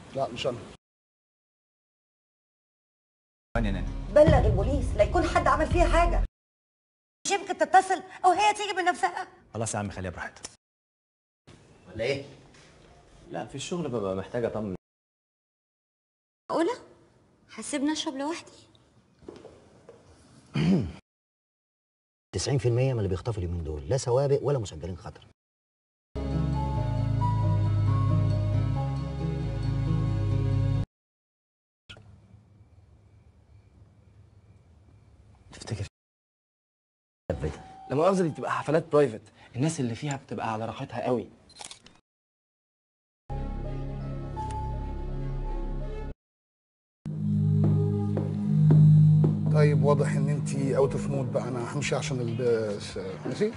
لا مش انا يا نانا بلغ البوليس لا يكون حد عمل فيها حاجه مش يمكن تتصل او هي تيجي من نفسها خلاص يا عم خليها براحتها ولا ايه؟ لا في الشغل ببقى محتاج اطمن معقولة؟ هسيبني اشرب لوحدي 90% من اللي بيخطفوا اليومين دول لا سوابق ولا مسجلين خطر تفتكر لا مؤاخذه دي بتبقى حفلات برايفت الناس اللي فيها بتبقى على راحتها قوي طيب واضح ان انت اوت اوف مود بقى انا همشي عشان البس ماشي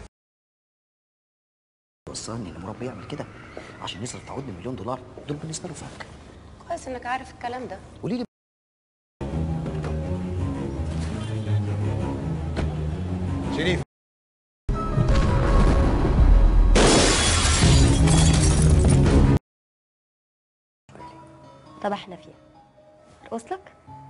وصلني ان مربي يعمل كده عشان يصرف تعود بمليون دولار دول بالنسبه له فك كويس انك عارف الكلام ده قولي لي شريف طب احنا فيها وصلك